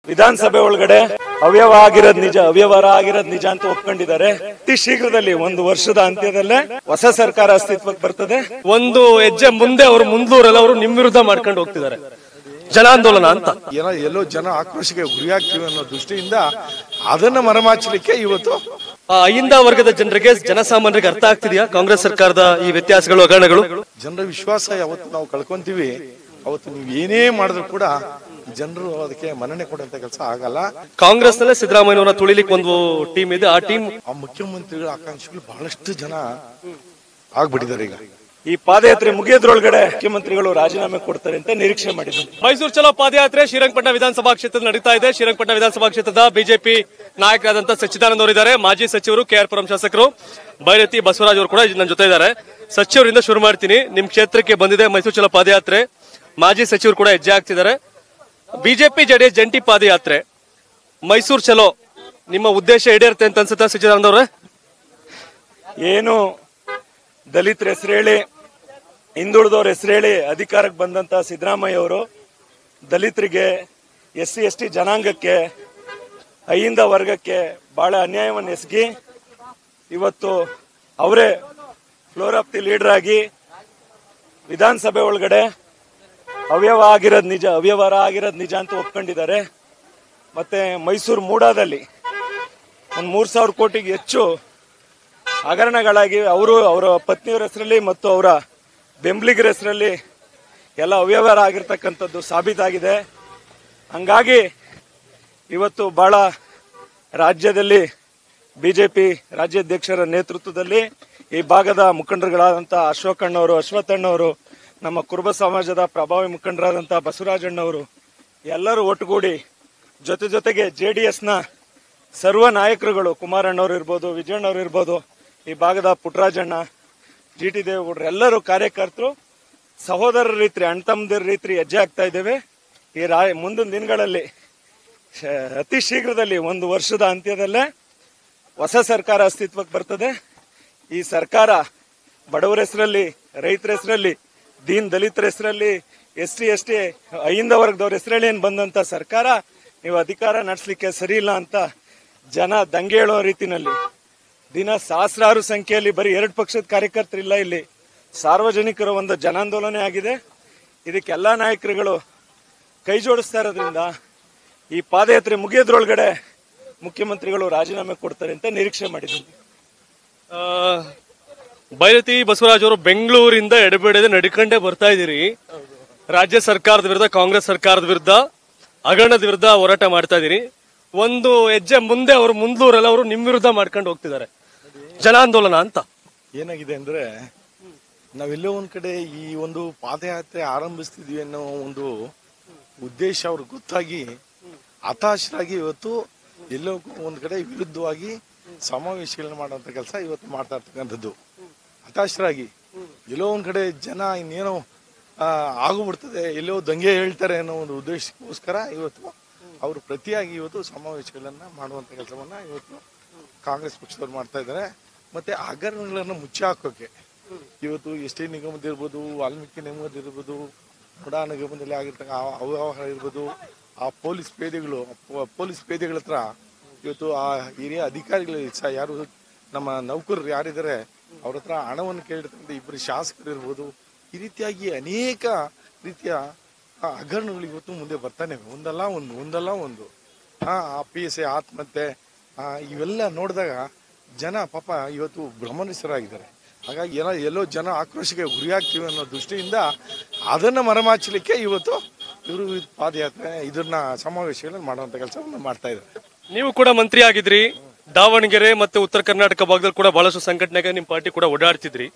ವಿಧಾನಸಭೆ ಒಳಗಡೆ ಅವ್ಯವಹಾರ ಆಗಿರೋದ್ ನಿಜ ಅವ್ಯವಹಾರ ಆಗಿರೋದ್ ನಿಜ ಅಂತ ಒಪ್ಕೊಂಡಿದ್ದಾರೆ ಅತಿ ಶೀಘ್ರದಲ್ಲಿ ಒಂದು ವರ್ಷದ ಅಂತ್ಯದಲ್ಲೇ ಹೊಸ ಸರ್ಕಾರ ಅಸ್ತಿತ್ವಕ್ಕೆ ಬರ್ತದೆ ಒಂದು ಹೆಜ್ಜೆ ಮುಂದೆ ಅವರು ಮುಂದೂರಲ್ಲ ಅವರು ನಿಮ್ ವಿರುದ್ಧ ಮಾಡ್ಕೊಂಡು ಹೋಗ್ತಿದ್ದಾರೆ ಜನಾಂದೋಲನ ಅಂತ ಏನೋ ಎಲ್ಲೋ ಜನ ಆಕ್ರೋಶಕ್ಕೆ ಗುರಿಯಾಗ್ತೀವಿ ಅನ್ನೋ ದೃಷ್ಟಿಯಿಂದ ಅದನ್ನ ಮರಮಾಚಲಿಕ್ಕೆ ಇವತ್ತು ಆ ಅಹಿಂದ ವರ್ಗದ ಜನರಿಗೆ ಜನಸಾಮಾನ್ಯರಿಗೆ ಅರ್ಥ ಆಗ್ತಿದೆಯಾ ಕಾಂಗ್ರೆಸ್ ಸರ್ಕಾರದ ಈ ವ್ಯತ್ಯಾಸಗಳು ಹಗರಣಗಳು ಜನರ ವಿಶ್ವಾಸ ಯಾವತ್ತು ನಾವು ಕಳ್ಕೊಂತೀವಿ ಅವತ್ತು ನೀವು ಏನೇ ಮಾಡಿದ್ರು ಕೂಡ ಜನರು ಅದಕ್ಕೆ ಮನ್ನಣೆ ಕೊಡುವಂತ ಕೆಲಸ ಆಗಲ್ಲ ಕಾಂಗ್ರೆಸ್ ನಲ್ಲೇ ಸಿದ್ದರಾಮಯ್ಯನವರ ತುಳಿಲಿಕ್ಕೆ ಒಂದು ಟೀಮ್ ಇದೆ ಆ ಟೀಮ್ ಆ ಮುಖ್ಯಮಂತ್ರಿಗಳ ಆಕಾಂಕ್ಷಿಗಳು ಬಹಳಷ್ಟು ಜನ ಆಗ್ಬಿಟ್ಟಿದ್ದಾರೆ ಈಗ ಈ ಪಾದಯಾತ್ರೆ ಮುಗಿಯೋದ್ರೊಳಗಡೆ ಮುಖ್ಯಮಂತ್ರಿಗಳು ರಾಜೀನಾಮೆ ಕೊಡ್ತಾರೆ ಅಂತ ನಿರೀಕ್ಷೆ ಮಾಡಿದ್ದೀನಿ ಮೈಸೂರು ಚಲೋ ಪಾದಯಾತ್ರೆ ಶ್ರೀರಂಗಪಟ್ಟಣ ವಿಧಾನಸಭಾ ಕ್ಷೇತ್ರದಲ್ಲಿ ನಡೀತಾ ಇದೆ ಶ್ರೀರಂಗಪಟ್ಟಣ ವಿಧಾನಸಭಾ ಕ್ಷೇತ್ರದ ಬಿಜೆಪಿ ನಾಯಕರಾದಂತಹ ಸಚ್ಚಿದಾನಂದ ಅವರು ಇದ್ದಾರೆ ಮಾಜಿ ಸಚಿವರು ಕೆಆರ್ ಪುರಂ ಶಾಸಕರು ಬೈರತಿ ಬಸವರಾಜ್ ಅವರು ಕೂಡ ನನ್ನ ಜೊತೆ ಇದ್ದಾರೆ ಸಚಿವರಿಂದ ಶುರು ಮಾಡ್ತೀನಿ ನಿಮ್ ಕ್ಷೇತ್ರಕ್ಕೆ ಬಂದಿದೆ ಮೈಸೂರು ಚಲೋ ಪಾದಯಾತ್ರೆ ಮಾಜಿ ಸಚಿವರು ಕೂಡ ಹೆಜ್ಜೆ ಹಾಕ್ತಿದ್ದಾರೆ ಬಿಜೆಪಿ ಜೆಡಿಎಸ್ ಜಂಟಿ ಪಾದಯಾತ್ರೆ ಮೈಸೂರು ಚಲೋ ನಿಮ್ಮ ಉದ್ದೇಶ ಈಡೇರುತ್ತೆ ಅಂತ ಅನ್ಸುತ್ತಾ ಸಚ್ಚಿದಾನಂದ ಅವರೇ ಏನು ದಲಿತರ ಹೆಸರು ಹೇಳಿ ಹಿಂದುಳಿದವ್ರ ಹೆಸರು ಹೇಳಿ ಅಧಿಕಾರಕ್ಕೆ ಬಂದಂತ ಸಿದ್ದರಾಮಯ್ಯ ಅವರು ದಲಿತರಿಗೆ ಎಸ್ ಸಿ ಎಸ್ ಟಿ ಜನಾಂಗಕ್ಕೆ ಅಹಿಂದ ವರ್ಗಕ್ಕೆ ಬಹಳ ಅನ್ಯಾಯವನ್ನು ಎಸಗಿ ಇವತ್ತು ಅವರೇ ಫ್ಲೋರ್ ಆಫ್ ದಿ ಲೀಡರ್ ಆಗಿ ವಿಧಾನಸಭೆ ಒಳಗಡೆ ಅವ್ಯವಹಾರ ಆಗಿರೋದ್ ನಿಜ ಅವ್ಯವಹಾರ ಆಗಿರೋದ್ ನಿಜ ಅಂತ ಒಪ್ಕೊಂಡಿದ್ದಾರೆ ಮತ್ತೆ ಮೈಸೂರು ಮೂಡಾದಲ್ಲಿ ಒಂದು ಮೂರ್ ಸಾವಿರ ಕೋಟಿಗೆ ಹೆಚ್ಚು ಹಗರಣಗಳಾಗಿ ಅವರು ಅವರ ಪತ್ನಿಯವರ ಹೆಸರಲ್ಲಿ ಮತ್ತು ಅವರ ಬೆಂಬಲಿಗರ ಹೆಸರಲ್ಲಿ ಎಲ್ಲ ಅವ್ಯವಹಾರ ಆಗಿರ್ತಕ್ಕಂಥದ್ದು ಸಾಬೀತಾಗಿದೆ ಹಂಗಾಗಿ ಇವತ್ತು ಬಹಳ ರಾಜ್ಯದಲ್ಲಿ ಬಿಜೆಪಿ ರಾಜ್ಯಾಧ್ಯಕ್ಷರ ನೇತೃತ್ವದಲ್ಲಿ ಈ ಭಾಗದ ಮುಖಂಡರುಗಳಾದಂಥ ಅಶೋಕಣ್ಣವರು ಅಶ್ವಥಣ್ಣವರು ನಮ್ಮ ಕುರುಬ ಸಮಾಜದ ಪ್ರಭಾವಿ ಮುಖಂಡರಾದಂಥ ಬಸವರಾಜಣ್ಣವರು ಎಲ್ಲರೂ ಒಟ್ಟುಗೂಡಿ ಜೊತೆ ಜೊತೆಗೆ ಜೆ ಡಿ ಎಸ್ನ ಸರ್ವ ನಾಯಕರುಗಳು ಕುಮಾರಣ್ಣವ್ರು ಇರ್ಬೋದು ವಿಜಯಣ್ಣವ್ರು ಇರ್ಬೋದು ಈ ಭಾಗದ ಪುಟ್ಟರಾಜಣ್ಣ ಜಿ ಟಿ ದೇವೇಗೌಡರು ಎಲ್ಲರೂ ಕಾರ್ಯಕರ್ತರು ಸಹೋದರರ ರೀತಿ ಅಣ್ತಮ್ಮದಿರ ರೀತಿ ಹೆಜ್ಜೆ ಆಗ್ತಾ ಇದ್ದೇವೆ ಈ ರಾ ಮುಂದಿನ ದಿನಗಳಲ್ಲಿ ಶ- ಅತಿ ಶೀಘ್ರದಲ್ಲಿ ಒಂದು ವರ್ಷದ ಅಂತ್ಯದಲ್ಲೇ ಹೊಸ ಸರ್ಕಾರ ಅಸ್ತಿತ್ವಕ್ಕೆ ಬರ್ತದೆ ಈ ಸರ್ಕಾರ ಬಡವರ ಹೆಸರಲ್ಲಿ ರೈತರ ಹೆಸರಲ್ಲಿ ದೀನ್ ದಲಿತರ ಹೆಸರಲ್ಲಿ S T S T Ahinda ವರ್ಗದವ್ರ ಹೆಸರಲ್ಲಿ ಏನ್ ಬಂದಂತ ಸರ್ಕಾರ ನೀವು ಅಧಿಕಾರ ನಡೆಸಲಿಕ್ಕೆ ಸರಿ ಇಲ್ಲ ಅಂತ ಜನ ದಂಗೆ ಹೇಳೋ ರೀತಿನಲ್ಲಿ ದಿನ ಸಹಸ್ರಾರು ಸಂಖ್ಯೆಯಲ್ಲಿ ಬರೀ ಎರಡು ಪಕ್ಷದ ಕಾರ್ಯಕರ್ತರಿಲ್ಲ ಇಲ್ಲಿ ಸಾರ್ವಜನಿಕರ ಒಂದು ಜನಾಂದೋಲನ ಆಗಿದೆ ಇದಕ್ಕೆ ಎಲ್ಲಾ ನಾಯಕರುಗಳು ಕೈ ಜೋಡಿಸ್ತಾ ಇರೋದ್ರಿಂದ ಈ ಪಾದಯಾತ್ರೆ ಮುಗಿಯೋದ್ರೊಳಗಡೆ ಮುಖ್ಯಮಂತ್ರಿಗಳು ರಾಜೀನಾಮೆ ಕೊಡ್ತಾರೆ ಅಂತ ನಿರೀಕ್ಷೆ ಮಾಡಿದ್ದೀನಿ ಆ, ಬೈರತಿ ಬಸವರಾಜ್ ಅವರು ಬೆಂಗಳೂರಿಂದ ಎಡಬಿಡದೆ ನಡ್ಕೊಂಡೇ ಬರ್ತಾ ಇದ್ದೀರಿ ರಾಜ್ಯ ಸರ್ಕಾರದ ವಿರುದ್ಧ ಕಾಂಗ್ರೆಸ್ ಸರ್ಕಾರದ ವಿರುದ್ಧ ಹಗರಣದ ವಿರುದ್ಧ ಹೋರಾಟ ಮಾಡ್ತಾ ಇದ್ದೀರಿ ಒಂದು ಹೆಜ್ಜೆ ಮುಂದೆ ಅವರು ಮುಂದೂರಲ್ಲ ಅವರು ನಿಮ್ ವಿರುದ್ಧ ಮಾಡ್ಕೊಂಡು ಹೋಗ್ತಿದ್ದಾರೆ ಜನಾಂದೋಲನ ಅಂತ ಏನಾಗಿದೆ ಅಂದ್ರೆ ನಾವೆಲ್ಲೋ ಒಂದ್ ಕಡೆ ಈ ಒಂದು ಪಾದಯಾತ್ರೆ ಆರಂಭಿಸ್ತಿದ್ವಿ ಅನ್ನೋ ಒಂದು ಉದ್ದೇಶ ಅವ್ರಿಗೆ ಗೊತ್ತಾಗಿ ಹತಾಶರಾಗಿ ಇವತ್ತು ಎಲ್ಲೋ ಒಂದ್ ಕಡೆ ವಿರುದ್ಧವಾಗಿ ಸಮಾವೇಶಗಳನ್ನ ಮಾಡುವಂತ ಕೆಲಸ ಇವತ್ತು ಮಾಡ್ತಾ ಇರ್ತಕ್ಕಂಥದ್ದು ಹತಾಶರಾಗಿ ಎಲ್ಲೋ ಒಂದ್ ಕಡೆ ಜನ ಇನ್ನೇನೋ ಆ, ಆಗೋಗ್ಬಿಡ್ತದೆ ಎಲ್ಲೋ ದಂಗೆ ಹೇಳ್ತಾರೆ ಅನ್ನೋ ಒಂದು ಉದ್ದೇಶಕ್ಕೋಸ್ಕರ ಇವತ್ತು ಅವರು ಪ್ರತಿಯಾಗಿ ಇವತ್ತು ಸಮಾವೇಶಗಳನ್ನ ಮಾಡುವಂತ ಕೆಲಸವನ್ನ ಇವತ್ತು ಕಾಂಗ್ರೆಸ್ ಪಕ್ಷದವ್ರು ಮಾಡ್ತಾ ಇದ್ದಾರೆ ಮತ್ತೆ ಹಗರಣಗಳನ್ನ ಮುಚ್ಚಿ ಹಾಕೋಕೆ ಇವತ್ತು ಎಸ್ ಟಿ ನಿಗಮದಿರ್ಬೋದು ವಾಲ್ಮೀಕಿ ನಿಗಮದಿರ್ಬೋದು ಮುಡಾ ನಿಗಮದಲ್ಲಿ ಆಗಿರ್ತಕ್ಕ ಆ ಅವ್ಯವಹಾರ ಇರ್ಬೋದು ಆ ಪೊಲೀಸ್ ಪೇದೆಗಳು ಪೊ- ಪೊಲೀಸ್ ಪೇದೆಗಳ ಹತ್ರ ಇವತ್ತು ಆ ಹಿರಿಯ ಅಧಿಕಾರಿಗಳು ಸ- ಯಾರು ನಮ್ಮ ನೌಕರರು ಯಾರಿದ್ದಾರೆ ಅವ್ರ ಹತ್ರ ಹಣವನ್ನು ಕೇಳಿರ್ತಕ್ಕಂಥ ಇಬ್ಬರು ಶಾಸಕರು ಇರ್ಬೋದು ಈ ರೀತಿಯಾಗಿ ಅನೇಕ ರೀತಿಯ ಆ ಹಗರಣಗಳು ಇವತ್ತು ಮುಂದೆ ಬರ್ತಾನೆ ಇವೆ. ಒಂದಲ್ಲ ಒಂದು ಒಂದಲ್ಲ ಒಂದು ಆ ಪಿ ಎಸ್ ಐ ಆತ್ಮಹತ್ಯೆ ಆ, ಇವೆಲ್ಲ ನೋಡಿದಾಗ ಜನ ಪಾಪ ಇವತ್ತು ಭ್ರಮನಿಸರಾಗಿದ್ದಾರೆ ಹಾಗಾಗಿ ಏನೋ ಎಲ್ಲೋ ಜನ ಆಕ್ರೋಶಕ್ಕೆ ಗುರಿಯಾಗ್ತೀವಿ ಅನ್ನೋ ದೃಷ್ಟಿಯಿಂದ ಅದನ್ನ ಮರಮಾಚಲಿಕ್ಕೆ ಇವತ್ತು ಇವರು ಪಾದಯಾತ್ರೆ ಇದನ್ನ ಸಮಾವೇಶಗಳನ್ನು ಮಾಡುವಂತ ಕೆಲಸವನ್ನು ಮಾಡ್ತಾ ಇದ್ದಾರೆ ನೀವು ಕೂಡ ಮಂತ್ರಿ ಆಗಿದ್ರಿ ದಾವಣಗೆರೆ ಮತ್ತೆ ಉತ್ತರ ಕರ್ನಾಟಕ ಭಾಗದಲ್ಲಿ ಕೂಡ ಬಹಳಷ್ಟು ಸಂಘಟನೆಗೆ ನಿಮ್ ಪಾರ್ಟಿ ಕೂಡ ಓಡಾಡ್ತಿದ್ರಿ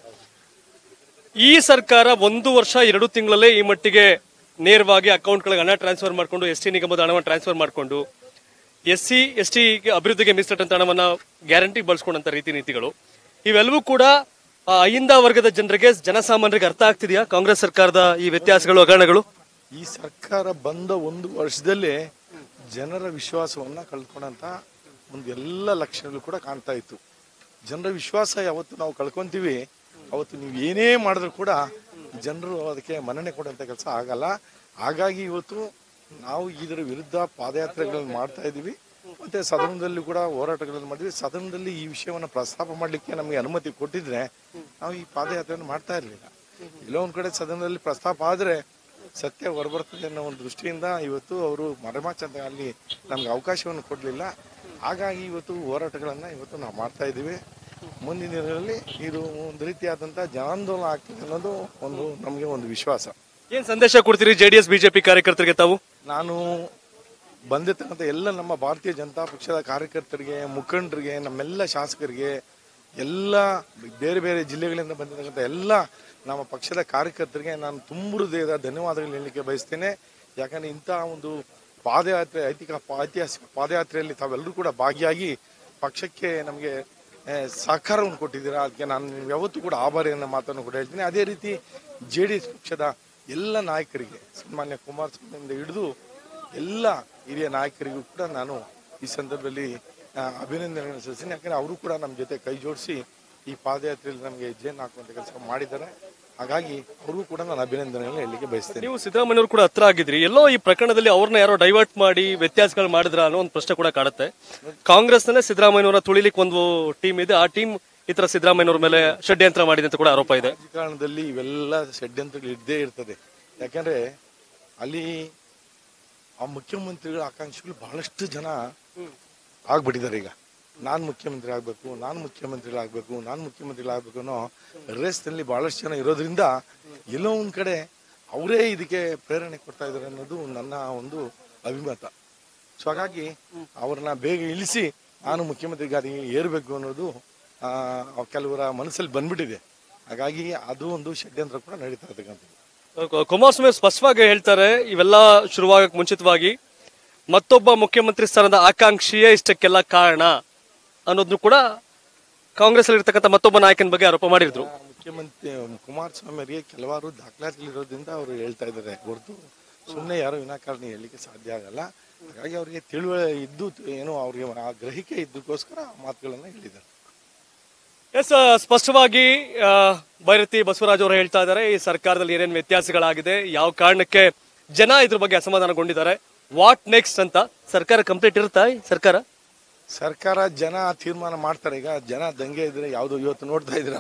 ಈ ಸರ್ಕಾರ ಒಂದು ವರ್ಷ ಎರಡು ತಿಂಗಳಲ್ಲೇ ಈ ಮಟ್ಟಿಗೆ ನೇರವಾಗಿ ಅಕೌಂಟ್ಗಳಿಗೆ ಹಣ ಟ್ರಾನ್ಸ್ಫರ್ ಮಾಡ್ಕೊಂಡು ಎಸ್ ಟಿ ನಿಗಮದ ಹಣವನ್ನು ಟ್ರಾನ್ಸ್ಫರ್ ಮಾಡ್ಕೊಂಡು ಎಸ್ ಸಿ ಎಸ್ ಟಿ ಅಭಿವೃದ್ಧಿಗೆ ಮೀಸಲಿಟ್ಟಂತ ಹಣವನ್ನ ಗ್ಯಾರಂಟಿ ಬಳಸ್ಕೊಂಡಂತ ರೀತಿ ನೀತಿಗಳು ಇವೆಲ್ಲವೂ ಕೂಡ ಆ ಅಹಿಂದ ವರ್ಗದ ಜನರಿಗೆ ಜನಸಾಮಾನ್ಯರಿಗೆ ಅರ್ಥ ಆಗ್ತಿದೆಯಾ ಕಾಂಗ್ರೆಸ್ ಸರ್ಕಾರದ ಈ ವ್ಯತ್ಯಾಸಗಳು ಹಗರಣಗಳು ಈ ಸರ್ಕಾರ ಬಂದ ಒಂದು ವರ್ಷದಲ್ಲೇ ಜನರ ವಿಶ್ವಾಸವನ್ನ ಕಳ್ಕೊಂಡಂತ ಒಂದು ಎಲ್ಲ ಲಕ್ಷಣಗಳು ಕೂಡ ಕಾಣ್ತಾ ಇತ್ತು ಜನರ ವಿಶ್ವಾಸ ಯಾವತ್ತು ನಾವು ಕಳ್ಕೊಂತೀವಿ ಅವತ್ತು ನೀವು ಏನೇ ಮಾಡಿದ್ರು ಕೂಡ ಜನರು ಅದಕ್ಕೆ ಮನ್ನಣೆ ಕೊಡುವಂತ ಕೆಲಸ ಆಗಲ್ಲ ಹಾಗಾಗಿ ಇವತ್ತು ನಾವು ಇದರ ವಿರುದ್ಧ ಪಾದಯಾತ್ರೆಗಳನ್ನು ಮಾಡ್ತಾ ಇದ್ದೀವಿ ಮತ್ತೆ ಸದನದಲ್ಲಿ ಕೂಡ ಹೋರಾಟಗಳನ್ನು ಮಾಡಿದ್ವಿ ಸದನದಲ್ಲಿ ಈ ವಿಷಯವನ್ನು ಪ್ರಸ್ತಾಪ ಮಾಡಲಿಕ್ಕೆ ನಮಗೆ ಅನುಮತಿ ಕೊಟ್ಟಿದ್ರೆ ನಾವು ಈ ಪಾದಯಾತ್ರೆಯನ್ನು ಮಾಡ್ತಾ ಇರಲಿಲ್ಲ ಎಲ್ಲೋ ಒಂದ್ ಕಡೆ ಸದನದಲ್ಲಿ ಪ್ರಸ್ತಾಪ ಆದ್ರೆ ಸತ್ಯ ಹೊರಬರ್ತದೆ ಅನ್ನೋ ಒಂದು ದೃಷ್ಟಿಯಿಂದ ಇವತ್ತು ಅವರು ಮರೆಮಾಚಂದ ಅಲ್ಲಿ ನಮ್ಗೆ ಅವಕಾಶವನ್ನು ಕೊಡಲಿಲ್ಲ ಹಾಗಾಗಿ ಇವತ್ತು ಹೋರಾಟಗಳನ್ನು ಇವತ್ತು ನಾವು ಮಾಡ್ತಾ ಇದ್ದೀವಿ ಮುಂದಿನ ದಿನಗಳಲ್ಲಿ ಇದು ಒಂದು ರೀತಿಯಾದಂಥ ಜನಾಂದೋಲನ ಆಗ್ತದೆ ಅನ್ನೋದು ಒಂದು ನಮಗೆ ಒಂದು ವಿಶ್ವಾಸ ಏನ್ ಸಂದೇಶ ಕೊಡ್ತೀರಿ ಜೆಡಿಎಸ್ ಬಿಜೆಪಿ ಕಾರ್ಯಕರ್ತರಿಗೆ ತಾವು ನಾನು ಬಂದಿರ್ತಕ್ಕಂಥ ಎಲ್ಲ ನಮ್ಮ ಭಾರತೀಯ ಜನತಾ ಪಕ್ಷದ ಕಾರ್ಯಕರ್ತರಿಗೆ ಮುಖಂಡರಿಗೆ ನಮ್ಮೆಲ್ಲ ಶಾಸಕರಿಗೆ ಎಲ್ಲ ಬೇರೆ ಬೇರೆ ಜಿಲ್ಲೆಗಳಿಂದ ಬಂದಿರತಕ್ಕಂಥ ಎಲ್ಲ ನಮ್ಮ ಪಕ್ಷದ ಕಾರ್ಯಕರ್ತರಿಗೆ ನಾನು ತುಂಬ ಹೃದಯದ ಧನ್ಯವಾದಗಳು ಹೇಳಲಿಕ್ಕೆ ಬಯಸ್ತೇನೆ ಯಾಕಂದ್ರೆ ಇಂತಹ ಒಂದು ಪಾದಯಾತ್ರೆ ಐತಿಕ ಐತಿಹಾಸಿಕ ಪಾದಯಾತ್ರೆಯಲ್ಲಿ ತಾವೆಲ್ಲರೂ ಕೂಡ ಭಾಗಿಯಾಗಿ ಪಕ್ಷಕ್ಕೆ ನಮಗೆ ಆ, ಸಹಕಾರವನ್ನು ಕೊಟ್ಟಿದ್ದೀರಾ ಅದಕ್ಕೆ ನಾನು ಯಾವತ್ತೂ ಕೂಡ ಆಭಾರಿಯನ್ನ ಮಾತನ್ನು ಕೂಡ ಹೇಳ್ತೀನಿ ಅದೇ ರೀತಿ ಜೆ ಡಿ ಎಸ್ ಪಕ್ಷದ ಎಲ್ಲ ನಾಯಕರಿಗೆ ಸನ್ಮಾನ್ಯ ಕುಮಾರಸ್ವಾಮಿಯಿಂದ ಹಿಡಿದು ಎಲ್ಲ ಹಿರಿಯ ನಾಯಕರಿಗೂ ಕೂಡ ನಾನು ಈ ಸಂದರ್ಭದಲ್ಲಿ ಆ, ಅಭಿನಂದನೆಗಳನ್ನು ಸಲ್ಲಿಸ್ತೀನಿ ಯಾಕಂದ್ರೆ ಅವರು ಕೂಡ ನಮ್ಮ ಜೊತೆ ಕೈ ಜೋಡಿಸಿ ಈ ಪಾದಯಾತ್ರೆಯಲ್ಲಿ ನಮಗೆ ಹೆಜ್ಜೆಯನ್ನು ಹಾಕುವಂತ ಕೆಲಸ ಮಾಡಿದ್ದಾರೆ ಹಾಗಾಗಿ ಅವ್ರಿಗೂ ಕೂಡ ನಾನು ಅಭಿನಂದನೆಗಳನ್ನು ಹೇಳಲಿಕ್ಕೆ ಬಯಸ್ತೇನೆ ನೀವು ಸಿದ್ದರಾಮಯ್ಯವರು ಕೂಡ ಹತ್ರ ಆಗಿದ್ರಿ ಎಲ್ಲೋ ಈ ಪ್ರಕರಣದಲ್ಲಿ ಅವ್ರನ್ನ ಯಾರೋ ಡೈವರ್ಟ್ ಮಾಡಿ ವ್ಯತ್ಯಾಸಗಳು ಮಾಡಿದ್ರ ಅನ್ನೋ ಒಂದು ಪ್ರಶ್ನೆ ಕೂಡ ಕಾಡುತ್ತೆ ಕಾಂಗ್ರೆಸ್ ನಲ್ಲೇ ಸಿದ್ದರಾಮಯ್ಯನವರ ತುಳಿಲಿಕ್ಕೆ ಒಂದು ಟೀಮ್ ಇದೆ ಆ ಟೀಮ್ ಈ ತರ ಸಿದ್ದರಾಮಯ್ಯನವ್ರ ಮೇಲೆ ಷಡ್ಯಂತ್ರ ಮಾಡಿದೆ ಅಂತ ಕೂಡ ಆರೋಪ ಇದೆ ರಾಜಕಾರಣದಲ್ಲಿ ಇವೆಲ್ಲ ಷಡ್ಯಂತ್ರಗಳು ಇದ್ದೇ ಇರ್ತದೆ ಯಾಕಂದ್ರೆ ಅಲ್ಲಿ ಆ ಮುಖ್ಯಮಂತ್ರಿಗಳ ಆಕಾಂಕ್ಷಿಗಳು ಬಹಳಷ್ಟು ಜನ ಆಗ್ಬಿಟ್ಟಿದ್ದಾರೆ ಈಗ ನಾನು ಮುಖ್ಯಮಂತ್ರಿ ಆಗಬೇಕು ನಾನು ಮುಖ್ಯಮಂತ್ರಿಗಳಾಗಬೇಕು ನಾನು ಮುಖ್ಯಮಂತ್ರಿಗಳಾಗಬೇಕು ಅನ್ನೋ ರೇಸ್ನಲ್ಲಿ ಬಹಳಷ್ಟು ಜನ ಇರೋದ್ರಿಂದ ಎಲ್ಲೋ ಒಂದು ಕಡೆ ಅವರೇ ಇದಕ್ಕೆ ಪ್ರೇರಣೆ ಕೊಡ್ತಾ ಇದ್ದಾರೆ ಅನ್ನೋದು ನನ್ನ ಒಂದು ಅಭಿಮತ ಸೊ ಹಾಗಾಗಿ ಅವ್ರನ್ನ ಬೇಗ ಇಳಿಸಿ ನಾನು ಮುಖ್ಯಮಂತ್ರಿ ಗಾದಿಗೆ ಏರಬೇಕು ಅನ್ನೋದು ಆ, ಕೆಲವರ ಮನಸ್ಸಲ್ಲಿ ಬಂದ್ಬಿಟ್ಟಿದೆ ಹಾಗಾಗಿ ಅದು ಒಂದು ಷಡ್ಯಂತ್ರ ಕೂಡ ನಡೀತಾ ಇರ್ತಕ್ಕಂಥದ್ದು ಕು- ಕುಮಾರಸ್ವಾಮಿ ಸ್ಪಷ್ಟವಾಗಿ ಹೇಳ್ತಾರೆ ಇವೆಲ್ಲ ಶುರುವಾಗಕ್ ಮುಂಚಿತವಾಗಿ ಮತ್ತೊಬ್ಬ ಮುಖ್ಯಮಂತ್ರಿ ಸ್ಥಾನದ ಆಕಾಂಕ್ಷಿಯೇ ಇಷ್ಟಕ್ಕೆಲ್ಲ ಕಾರಣ ಅನ್ನೋದನ್ನು ಕೂಡ ಕಾಂಗ್ರೆಸ್ ಅಲ್ಲಿ ಇರ್ತಕ್ಕಂಥ ಮತ್ತೊಬ್ಬ ನಾಯಕನ ಬಗ್ಗೆ ಆರೋಪ ಮಾಡಿದ್ರು ಆ, ಮುಖ್ಯಮಂತ್ರಿ ಕುಮಾರಸ್ವಾಮಿ ಅವರಿಗೆ ಕೆಲವಾರು ದಾಖಲಾತಿಗಳಿರೋದ್ರಿಂದ ಅವರು ಹೇಳ್ತಾ ಇದ್ದಾರೆ ಹೊರತು ಸುಮ್ಮನೆ ಯಾರು ವಿನಾಕಾರಣ ಹೇಳಲಿಕ್ಕೆ ಸಾಧ್ಯ ಆಗಲ್ಲ ಹಾಗಾಗಿ ಅವರಿಗೆ ತಿಳುವ ಇದ್ದು ಏನೋ ಅವರಿಗೆ ಆ ಗ್ರಹಿಕೆ ಇದ್ದಕ್ಕೋಸ್ಕರ ಆ ಮಾತುಗಳನ್ನು ಹೇಳಿದ್ದಾರೆ ಎಸ್ ಸ್ಪಷ್ಟವಾಗಿ ಆ, ಭೈರತಿ ಬಸವರಾಜ್ ಅವರು ಹೇಳ್ತಾ ಇದ್ದಾರೆ ಈ ಸರ್ಕಾರದಲ್ಲಿ ಏನೇನು ವ್ಯತ್ಯಾಸಗಳಾಗಿದೆ ಯಾವ ಕಾರಣಕ್ಕೆ ಜನ ಇದ್ರ ಬಗ್ಗೆ ಅಸಮಾಧಾನಗೊಂಡಿದ್ದಾರೆ ವಾಟ್ ನೆಕ್ಸ್ಟ್ ಅಂತ ಸರ್ಕಾರ ಕಂಪ್ಲೀಟ್ ಇರುತ್ತಾ ಈ ಸರ್ಕಾರ ಸರ್ಕಾರ ಜನ ತೀರ್ಮಾನ ಮಾಡ್ತಾರೆ ಈಗ ಜನ ದಂಗೆ ಇದ್ರೆ ಯಾವುದು ಇವತ್ತು ನೋಡ್ತಾ ಇದ್ರ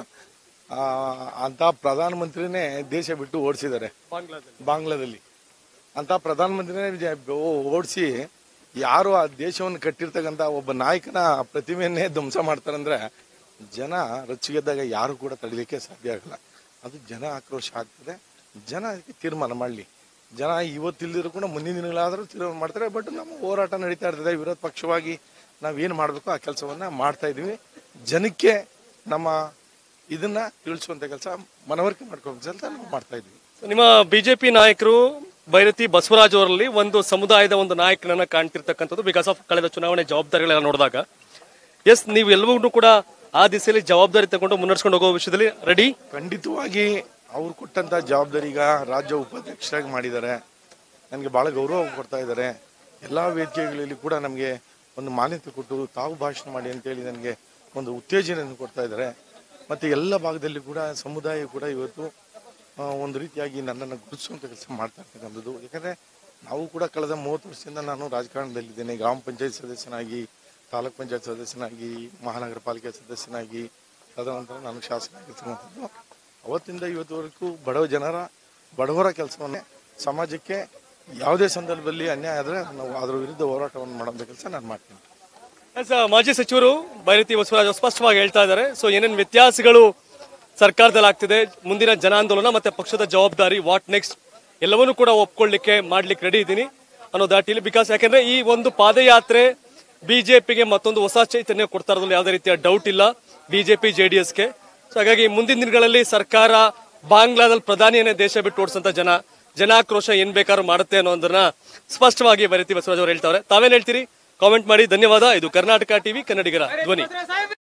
ಅಂತ ಪ್ರಧಾನಮಂತ್ರಿನೇ ದೇಶ ಬಿಟ್ಟು ಓಡಿಸಿದ್ದಾರೆ ಬಾಂಗ್ಲಾದಲ್ಲಿ ಅಂತ ಪ್ರಧಾನಮಂತ್ರಿನೇ ಓಡಿಸಿ ಯಾರು ಆ ದೇಶವನ್ನು ಕಟ್ಟಿರ್ತಕ್ಕಂಥ ಒಬ್ಬ ನಾಯಕನ ಪ್ರತಿಮೆಯನ್ನೇ ಧ್ವಂಸ ಮಾಡ್ತಾರಂದ್ರೆ ಜನ ರೊಚ್ಚಿಗೆದ್ದಾಗ ಯಾರು ಕೂಡ ತಡಿಲಿಕ್ಕೆ ಸಾಧ್ಯ ಆಗಲ್ಲ ಅದು ಜನ ಆಕ್ರೋಶ ಆಗ್ತದೆ ಜನ ಅದಕ್ಕೆ ತೀರ್ಮಾನ ಮಾಡಲಿ ಜನ ಇವತ್ತಿಲ್ದಿದ್ರು ಕೂಡ ಮುಂದಿನ ದಿನಗಳಾದರೂ ತೀರ್ಮಾನ ಮಾಡ್ತಾರೆ ಬಟ್ ನಮ್ಮ ಹೋರಾಟ ನಡೀತಾ ಇರ್ತದೆ ವಿರೋಧ ಪಕ್ಷವಾಗಿ ನಾವೇನು ಮಾಡಬೇಕು ಆ ಕೆಲಸವನ್ನ ಮಾಡ್ತಾ ಇದೀವಿ ಜನಕ್ಕೆ ನಮ್ಮ ಇದನ್ನ ತಿಳಿಸುವಂತ ಕೆಲಸ ಮನವರಿಕೆ ಮಾಡ್ಕೊಳ್ಳೋ ಕೆಲಸ ನಾವು ಮಾಡ್ತಾ ಇದೀವಿ ನಿಮ್ಮ ಬಿಜೆಪಿ ನಾಯಕರು ಭೈರತಿ ಬಸವರಾಜ್ ಅವರಲ್ಲಿ ಒಂದು ಸಮುದಾಯದ ಒಂದು ನಾಯಕನನ್ನ ಕಾಣ್ತಿರ್ತಕ್ಕಂಥದ್ದು ಬಿಕಾಸ್ ಆಫ್ ಕಳೆದ ಚುನಾವಣೆ ಜವಾಬ್ದಾರಿಗಳೆಲ್ಲ ನೋಡಿದಾಗ ಎಸ್ ನೀವು ಎಲ್ಲವನ್ನೂ ಕೂಡ ಆ ದಿಸೆಯಲ್ಲಿ ಜವಾಬ್ದಾರಿ ತಗೊಂಡು ಮುನ್ನಡೆಸ್ಕೊಂಡು ಹೋಗೋ ವಿಷಯದಲ್ಲಿ ರೆಡಿ ಖಂಡಿತವಾಗಿ ಅವ್ರು ಕೊಟ್ಟಂತ ಜವಾಬ್ದಾರಿ ಈಗ ರಾಜ್ಯ ಉಪಾಧ್ಯಕ್ಷರಾಗಿ ಮಾಡಿದ್ದಾರೆ ನನಗೆ ಬಹಳ ಗೌರವ ಕೊಡ್ತಾ ಇದ್ದಾರೆ ಎಲ್ಲಾ ವೇದಿಕೆಗಳಲ್ಲಿ ಕೂಡ ನಮಗೆ ಒಂದು ಮಾನ್ಯತೆ ಕೊಟ್ಟು ತಾವು ಭಾಷಣ ಮಾಡಿ ಅಂತೇಳಿ ನನಗೆ ಒಂದು ಉತ್ತೇಜನೆಯನ್ನು ಕೊಡ್ತಾ ಇದ್ದಾರೆ ಮತ್ತೆ ಎಲ್ಲ ಭಾಗದಲ್ಲಿ ಕೂಡ ಸಮುದಾಯ ಕೂಡ ಇವತ್ತು ಆ, ಒಂದು ರೀತಿಯಾಗಿ ನನ್ನನ್ನು ಗುರುತಿಸುವಂತ ಕೆಲಸ ಮಾಡ್ತಾ ಇರ್ತಕ್ಕಂಥದ್ದು ಯಾಕಂದ್ರೆ ನಾವು ಕೂಡ ಕಳೆದ ಮೂವತ್ತು ವರ್ಷದಿಂದ ನಾನು ರಾಜಕಾರಣದಲ್ಲಿದ್ದೇನೆ ಗ್ರಾಮ ಪಂಚಾಯತ್ ಸದಸ್ಯನಾಗಿ ತಾಲೂಕ್ ಪಂಚಾಯತ್ ಸದಸ್ಯನಾಗಿ ಮಹಾನಗರ ಪಾಲಿಕೆ ಸದಸ್ಯನಾಗಿ ತದನಂತರ ನಾನು ಶಾಸಕನಾಗಿರ್ತಕ್ಕಂಥದ್ದು ಅವತ್ತಿಂದ ಇವತ್ತುವರೆಗೂ ಬಡವ ಜನರ ಬಡವರ ಕೆಲಸವನ್ನೇ ಸಮಾಜಕ್ಕೆ ಯಾವುದೇ ಸಂದರ್ಭದಲ್ಲಿ ಅನ್ಯಾಯ ಆದರೆ ನಾವು ಅದರ ವಿರುದ್ಧ ಹೋರಾಟವನ್ನು ಮಾಡುವಂಥ ಕೆಲಸ ನಾನು ಮಾಡ್ತೀನಿ ಎಸ್ ಮಾಜಿ ಸಚಿವರು ಭೈರತಿ ಬಸವರಾಜ್ ಅವರು ಸ್ಪಷ್ಟವಾಗಿ ಹೇಳ್ತಾ ಇದ್ದಾರೆ ಸೊ ಏನೇನು ವ್ಯತ್ಯಾಸಗಳು ಸರ್ಕಾರದಲ್ಲಿ ಆಗ್ತಿದೆ ಮುಂದಿನ ಜನಾಂದೋಲನ ಮತ್ತೆ ಪಕ್ಷದ ಜವಾಬ್ದಾರಿ ವಾಟ್ ನೆಕ್ಸ್ಟ್ ಎಲ್ಲವನ್ನೂ ಕೂಡ ಒಪ್ಕೊಳ್ಳಿಕ್ಕೆ ಮಾಡ್ಲಿಕ್ಕೆ ರೆಡಿ ಇದ್ದೀನಿ ಅನ್ನೋ ದಾಟಿಲಿ ಬಿಕಾಸ್ ಯಾಕಂದ್ರೆ ಈ ಒಂದು ಪಾದಯಾತ್ರೆ ಬಿಜೆಪಿಗೆ ಮತ್ತೊಂದು ಹೊಸ ಚೈತನ್ಯ ಕೊಡ್ತಾ ಇರೋದ್ರಲ್ಲಿ ಯಾವುದೇ ರೀತಿಯ ಡೌಟ್ ಇಲ್ಲ ಬಿಜೆಪಿ ಜೆಡಿಎಸ್ಗೆ ಸೊ ಹಾಗಾಗಿ ಮುಂದಿನ ದಿನಗಳಲ್ಲಿ ಸರ್ಕಾರ ಬಾಂಗ್ಲಾದಲ್ಲಿ ಪ್ರಧಾನಿಯನ್ನೇ ದೇಶ ಬಿಟ್ಟು ಓಡಿಸಂತ ಜನ ಜನಾಕ್ರೋಶ ಏನ್ ಬೇಕಾದ್ರೂ ಮಾಡುತ್ತೆ ಅನ್ನೋದನ್ನ ಸ್ಪಷ್ಟವಾಗಿ ಭೈರತಿ ಬಸವರಾಜ್ ಅವರು ಹೇಳ್ತಾರೆ ತಾವೇನ್ ಹೇಳ್ತೀರಿ ಕಾಮೆಂಟ್ ಮಾಡಿ ಧನ್ಯವಾದ ಇದು ಕರ್ನಾಟಕ ಟಿವಿ ಕನ್ನಡಿಗರ ಧ್ವನಿ